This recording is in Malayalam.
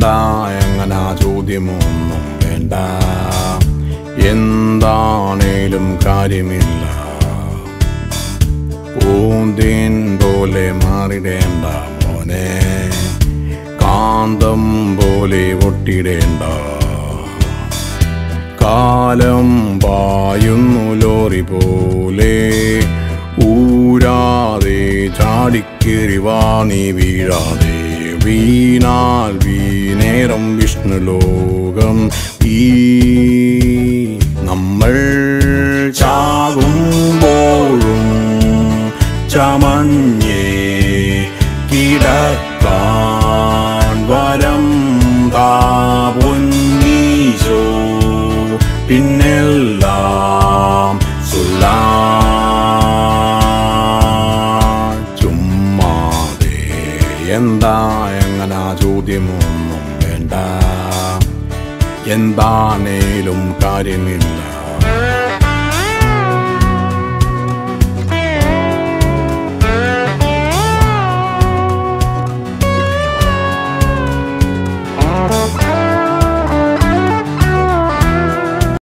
എന്താ എങ്ങനാ ചോദ്യമൊന്നും വേണ്ട എന്താണേലും കാര്യമില്ല പൂന്തേൻ പോലെ മാറിടേണ്ട മോനെ കാന്തം പോലെ ഒട്ടിടേണ്ട കാലം പായുന്നു ലോറി പോലെ ഊരാതെ ചാടിക്കേറി വാണി വീഴാതെ വീണാൽ വീനേരം വിഷ്ണു ലോകം ഈ നമ്മൾ ചാകുമ്പോഴും ചമഞ്ഞേ കിടക്കാൻ വരം താപൊന്നീശോ പിന്നെല്ലാം സുല്ല ചുമ്മാതെ എന്താ എങ്ങനാ ചോദ്യമൊന്നും വേണ്ട എന്താണേലും കാര്യമില്ല